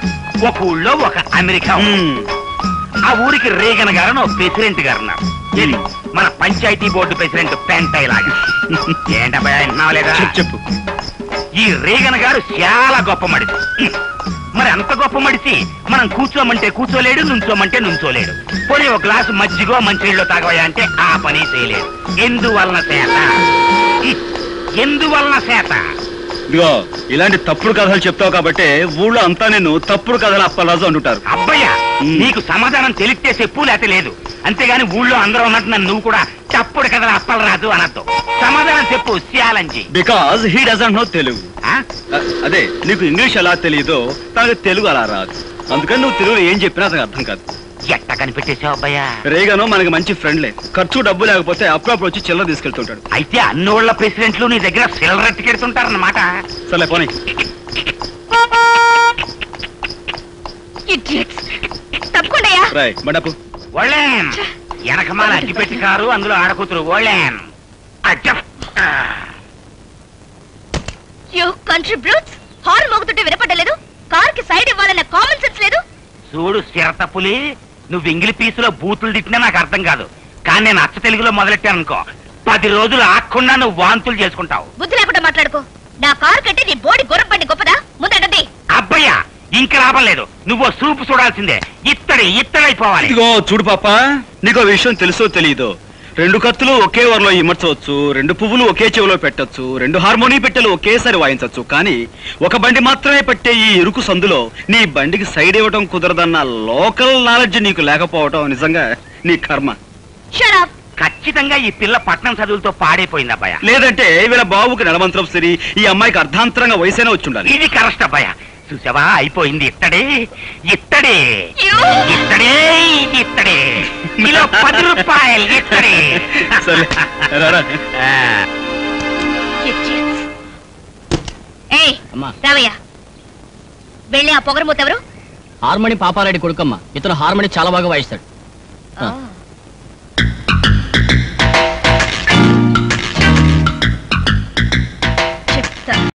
ఒక ఊళ్ళో ఒక అమెరికా ఉంది. ఆ ఊరికి రేగన్ గారు అని ఒక ప్రెసిడెంట్ గారు ఉన్నారు ఏది మన పంచాయతీ బోర్డు ప్రెసిడెంట్ పెంటై లాగా ఏంటబ్బా వింటున్నావా లేదా చెప్పు చెప్పు ఈ రేగన్ గారు చాలా గొప్ప మడిసి మరి అంత గొప్ప మడిసి మనం కూర్చోమంటే కూర్చోలేడు నుంచోమంటే నుంచోలేడు పోనీ ఒక గ్లాసు మజ్జిగో మంచినీళ్ళు తాగవయా అంటే ఆ పని చేయలేడు ఎందువలన చేత ఎందువలన చేత ఇదిగో ఇలాంటి తప్పుడు కథలు చెప్తావు కాబట్టి ఊళ్ళో అంతా నేను తప్పుడు కథలు అప్పలరాజు అంటుంటారు అబ్బయ్య మ్. నీకు సమాధానం తెలిస్తే చెప్పు లేకపోతే లేదు అంతేగాని ఊళ్ళో అందరూ ఉన్నట్టు నన్ను నువ్వు కూడా చప్పుడు కదా అప్పలరాజు అనద్దు సమాధానం చెప్పు challenge because he doesn't know Telugu ఆ? అ- అదే నీకు ఇంగ్లీష్ ఎలా తెలియదో తనకు తెలుగు అలా రాదు అందుకని నువ్వు తెలుగులో ఏం చెప్పినా అతనికి అర్థం కాదు ఎట్ట కనిపెట్టేశావు అబ్బయ్యా రేగాను మనకి మంచి ఫ్రెండ్లే ఖర్చు డబ్బు లేకపోతే అప్పుడప్పుడు వచ్చి చిల్లర తీసుకెళ్తుంటాడు అయితే అన్నోళ్ళ ప్రెసిడెంట్లు నీ దగ్గర సిల్లర్ ఎత్తుకెడుతుంటారన్నమాట సర్లే పోనీ Idiots. తప్పకుండాయా రాయ్ బండపు ఓళ్ళేం వెనకమాల అగ్గిపెట్టి కారు అందులో ఆడకూతురు ఓళ్ళేం అజ్జఫ్. ఆ. యూ కంట్రీ బ్రూట్స్ హార్న్ మోగుతుంటే వినపడలేదు కార్ కి సైడ్ ఇవ్వాలన్న కామన్ సెన్స్ లేదు చూడు చిరత పులి నువ్వు ఇంగిలి పీసులో బూతులు తిట్టినా నాకు అర్థం కాదు కానీ నేను అచ్చ తెలుగులో మొదలెట్టాను అనుకో పది రోజులు ఆకుండా నువ్వు వాంతులు చేసుకుంటావు బుద్ధి లేకుండా మాట్లాడుకో నా కార్ కంటే నీ బోడి గుర్రబండి గొప్పదా ముందండి అబ్బయ్యా ఇంక లాభం లేదు నువ్వు సూపు చూడాల్సిందే ఇత్తడి ఇత్తడైపోవాలి ఇదిగో చూడు పాప నీకు ఓ విషయం తెలుసో తెలియదో రెండు కత్తులు ఒకే వరలో ఇమర్చవచ్చు రెండు పువ్వులు ఒకే చెవిలో పెట్టొచ్చు రెండు హార్మోనీ పెట్టెలు ఒకేసారి వాయించవచ్చు కానీ ఒక బండి మాత్రమే పెట్టే ఈ ఇరుకు సందులో నీ బండికి సైడ్ ఇవ్వటం కుదరదన్న లోకల్ నాలెడ్జ్ నీకు లేకపోవటం నిజంగా నీ కర్మ షరాఫ్ ఖచ్చితంగా ఈ పిల్ల పట్నం చదువులతో పాడైపోయింది అబ్బాయ లేదంటే వీళ్ళ బాబుకి నడమంత్రం సరి ఈ అమ్మాయికి అర్ధాంతరంగా వయసైనా వచ్చి ఉండాలి ఇది కరెక్ట్ అబ్బాయ చూసావా అయిపోయింది ఇత్తడే ఇత్తడే You! ఇత్తడే ఇది ఇత్తడే కిలో పది రూపాయలు ఇత్తడే సరే రారా. ఆ. Idiots. ఏయ్ అమ్మా రావయ్య వెళ్ళి ఆ పొగరమూత ఎవరు హార్మోని పాపారెడ్డి కొడుకమ్మ ఇతను హార్మోని చాలా బాగా వాయిస్తాడు ఆ.